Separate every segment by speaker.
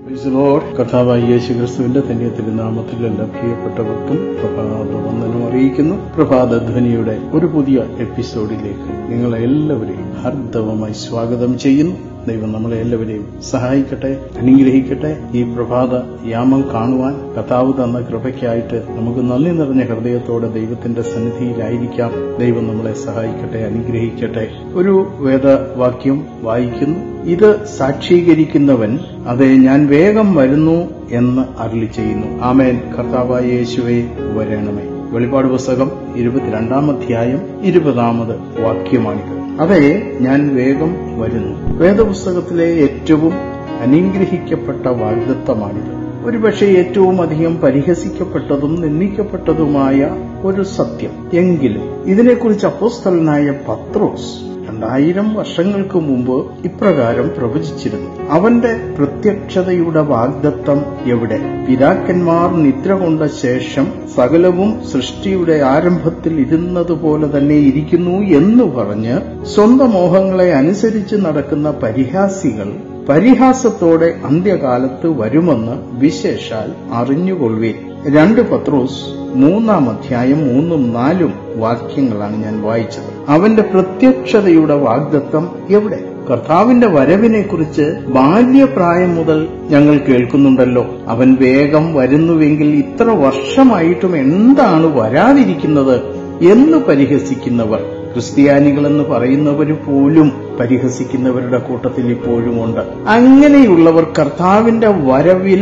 Speaker 1: praise Lord കർത്താവായ യേശു ക്രിസ്തുവിന്റെ തന്നെ തിരുനാമത്തിൽ എല്ലാ പ്രിയപ്പെട്ടവർക്കും പ്രഭാത വന്ദനം അറിയിക്കുന്നു പ്രഭാത ധ്വനിയുടെ ഒരു പുതിയ എപ്പിസോഡിലേക്ക് നിങ്ങളെ എല്ലാവരെയും ഹർദവമായി സ്വാഗതം ചെയ്യുന്നു ദൈവം നമ്മളെ എല്ലാവരെയും സഹായിക്കട്ടെ അനുഗ്രഹിക്കട്ടെ ഈ പ്രഭാത യാമം കാണുവാൻ കഥാവ് തന്ന കൃപയ്ക്കായിട്ട് നമുക്ക് നന്ദി നിറഞ്ഞ ഹൃദയത്തോടെ ദൈവത്തിന്റെ സന്നിധിയിലായിരിക്കാം ദൈവം നമ്മളെ സഹായിക്കട്ടെ അനുഗ്രഹിക്കട്ടെ ഒരു വേദവാക്യം വായിക്കുന്നു ഇത് സാക്ഷീകരിക്കുന്നവൻ അതെ ഞാൻ വേഗം വരുന്നു എന്ന് അരുളി ചെയ്യുന്നു ആമേൻ കർത്താവായ യേശുവെ വരണമേ വെളിപ്പാട് പുസ്തകം ഇരുപത്തിരണ്ടാം അധ്യായം ഇരുപതാമത് വാക്യമാണിത് അതെ ഞാൻ വേഗം വരുന്നു വേദപുസ്തകത്തിലെ ഏറ്റവും അനുഗ്രഹിക്കപ്പെട്ട വാഗ്ദത്വമാണിത് ഒരുപക്ഷെ ഏറ്റവും അധികം പരിഹസിക്കപ്പെട്ടതും നിന്ദിക്കപ്പെട്ടതുമായ ഒരു സത്യം എങ്കിലും ഇതിനെക്കുറിച്ച് അപ്പോസ്തലനായ പത്രോസ് രണ്ടായിരം വർഷങ്ങൾക്ക് മുമ്പ് ഇപ്രകാരം പ്രവചിച്ചിരുന്നു അവന്റെ പ്രത്യക്ഷതയുടെ വാഗ്ദത്തം എവിടെ പിതാക്കന്മാർ നിദ്ര കൊണ്ട ശേഷം സകലവും സൃഷ്ടിയുടെ ആരംഭത്തിൽ ഇരുന്നതുപോലെ തന്നെ ഇരിക്കുന്നു എന്ന് പറഞ്ഞ് സ്വന്തം മോഹങ്ങളെ അനുസരിച്ച് നടക്കുന്ന പരിഹാസികൾ പരിഹാസത്തോടെ അന്ത്യകാലത്ത് വരുമെന്ന് വിശേഷാൽ അറിഞ്ഞുകൊള്ളുവേ രണ്ട് പത്രോസ് മൂന്നാം അധ്യായം മൂന്നും നാലും വാക്യങ്ങളാണ് ഞാൻ വായിച്ചത് അവന്റെ പ്രത്യക്ഷതയുടെ വാഗ്ദത്തം എവിടെ കർത്താവിന്റെ വരവിനെ കുറിച്ച് ബാല്യപ്രായം മുതൽ ഞങ്ങൾ കേൾക്കുന്നുണ്ടല്ലോ അവൻ വേഗം വരുന്നുവെങ്കിൽ ഇത്ര വർഷമായിട്ടും എന്താണ് വരാതിരിക്കുന്നത് എന്ന് പരിഹസിക്കുന്നവർ ക്രിസ്ത്യാനികളെന്ന് പറയുന്നവർ പോലും പരിഹസിക്കുന്നവരുടെ കൂട്ടത്തിൽ ഇപ്പോഴുമുണ്ട് അങ്ങനെയുള്ളവർ കർത്താവിന്റെ വരവിൽ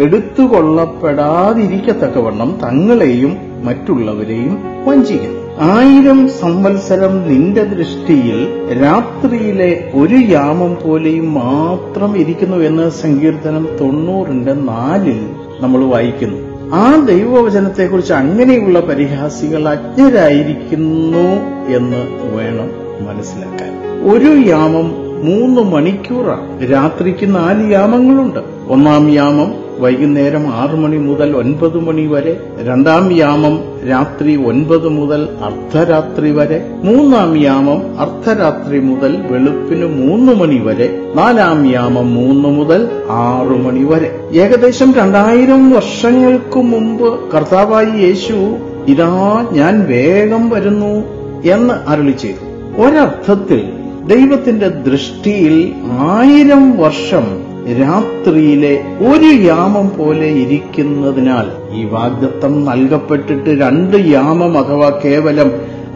Speaker 1: എടുത്തുകൊള്ളപ്പെടാതിരിക്കത്തക്കവണ്ണം തങ്ങളെയും മറ്റുള്ളവരെയും വഞ്ചിക്കുന്നു ആയിരം സംവത്സരം നിന്റെ ദൃഷ്ടിയിൽ രാത്രിയിലെ ഒരു യാമം പോലെയും മാത്രം ഇരിക്കുന്നു എന്ന് സങ്കീർത്തനം തൊണ്ണൂറിന്റെ നാലിൽ നമ്മൾ വായിക്കുന്നു ആ ദൈവവചനത്തെക്കുറിച്ച് അങ്ങനെയുള്ള പരിഹാസികൾ അജ്ഞരായിരിക്കുന്നു എന്ന് വേണം മനസ്സിലാക്കാൻ ഒരു യാമം മൂന്ന് മണിക്കൂറാണ് രാത്രിക്ക് നാല് യാമങ്ങളുണ്ട് ഒന്നാം യാമം വൈകുന്നേരം ആറു മണി മുതൽ ഒൻപത് മണി വരെ രണ്ടാം യാമം രാത്രി ഒൻപത് മുതൽ അർദ്ധരാത്രി വരെ മൂന്നാം യാമം അർദ്ധരാത്രി മുതൽ വെളുപ്പിന് മൂന്ന് മണി വരെ നാലാം യാമം മൂന്ന് മുതൽ ആറു മണി വരെ ഏകദേശം രണ്ടായിരം വർഷങ്ങൾക്ക് മുമ്പ് കർത്താവായി യേശു ഇതാ ഞാൻ വേഗം വരുന്നു എന്ന് അരുളി ചെയ്തു ഒരർത്ഥത്തിൽ ദൈവത്തിന്റെ ദൃഷ്ടിയിൽ ആയിരം വർഷം രാത്രിയിലെ ഒരു യാമം പോലെ ഇരിക്കുന്നതിനാൽ ഈ വാഗ്ദത്തം നൽകപ്പെട്ടിട്ട് രണ്ട് യാമം അഥവാ കേവലം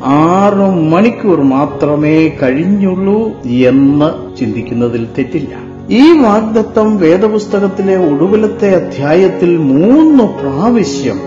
Speaker 1: ആറു മണിക്കൂർ മാത്രമേ കഴിഞ്ഞുള്ളൂ എന്ന് ചിന്തിക്കുന്നതിൽ തെറ്റില്ല ഈ വാഗ്ദത്തം വേദപുസ്തകത്തിലെ ഒടുവിലത്തെ അധ്യായത്തിൽ മൂന്ന് പ്രാവശ്യം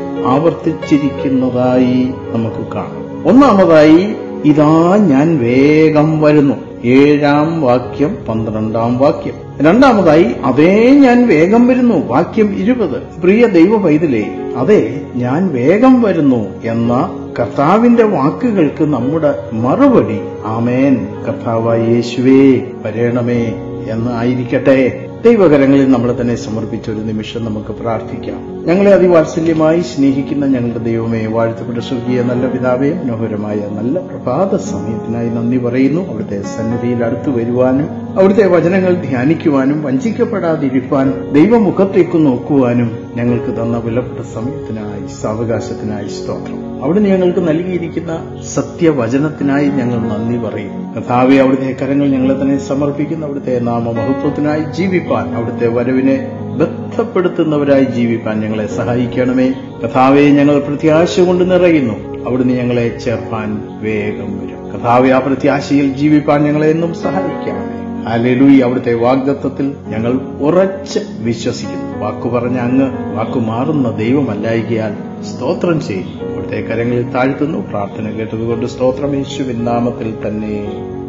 Speaker 1: ആവർത്തിച്ചിരിക്കുന്നതായി നമുക്ക് കാണാം ഒന്നാമതായി ഇതാ ഞാൻ വേഗം വരുന്നു ഏഴാം വാക്യം പന്ത്രണ്ടാം വാക്യം രണ്ടാമതായി അതേ ഞാൻ വേഗം വരുന്നു വാക്യം ഇരുപത് പ്രിയ ദൈവ പൈതലേ അതെ ഞാൻ വേഗം വരുന്നു എന്ന കർത്താവിന്റെ വാക്കുകൾക്ക് നമ്മുടെ മറുപടി ആമേൻ കർത്താവായ യേശുവേ വരേണമേ എന്ന് ആയിരിക്കട്ടെ ദൈവകരങ്ങളിൽ നമ്മളെ തന്നെ സമർപ്പിച്ച ഒരു നിമിഷം നമുക്ക് പ്രാർത്ഥിക്കാം ഞങ്ങളെ അതിവാത്സല്യമായി സ്നേഹിക്കുന്ന ഞങ്ങളുടെ ദൈവമേ വാഴ്ത്തപ്പെട്ട സ്വർഗീയ നല്ല പിതാവേ മനോഹരമായ നല്ല പ്രഭാത സമയത്തിനായി നന്ദി പറയുന്നു അവിടുത്തെ സന്നിധിയിൽ അടുത്തു വരുവാനും അവിടുത്തെ വചനങ്ങൾ ധ്യാനിക്കുവാനും വഞ്ചിക്കപ്പെടാതിരിക്കാൻ ദൈവമുഖത്തേക്ക് നോക്കുവാനും ഞങ്ങൾക്ക് തന്ന വിലപ്പെട്ട സമയത്തിനായി സാവകാശത്തിനായി സ്തോത്രം അവിടുന്ന് ഞങ്ങൾക്ക് നൽകിയിരിക്കുന്ന സത്യവചനത്തിനായി ഞങ്ങൾ നന്ദി പറയും കഥാവെ അവിടുത്തെ കരങ്ങൾ ഞങ്ങളെ തന്നെ സമർപ്പിക്കുന്ന അവിടുത്തെ നാമമഹത്വത്തിനായി ജീവിപ്പാൻ അവിടുത്തെ വരവിനെ ബന്ധപ്പെടുത്തുന്നവരായി ജീവിപ്പാൻ ഞങ്ങളെ സഹായിക്കണമേ കഥാവെ ഞങ്ങൾ പ്രത്യാശ കൊണ്ട് നിറയുന്നു അവിടുന്ന് ഞങ്ങളെ ചേർപ്പാൻ വേഗം വരും കഥാവെ ആ പ്രത്യാശയിൽ ജീവിപ്പാൻ ഞങ്ങളെ എന്നും സഹായിക്കണമേ അലലുയി അവിടുത്തെ വാഗ്ദത്വത്തിൽ ഞങ്ങൾ ഉറച്ച് വിശ്വസിക്കുന്നു വാക്കു പറഞ്ഞ അങ്ങ് വാക്കു മാറുന്ന ദൈവമല്ലായികയാൽ സ്തോത്രം ചെയ്യും അവിടുത്തെ കരങ്ങളിൽ താഴ്ത്തുന്നു പ്രാർത്ഥന കേട്ടതുകൊണ്ട് സ്തോത്രം യേശുവിൻ നാമത്തിൽ തന്നെ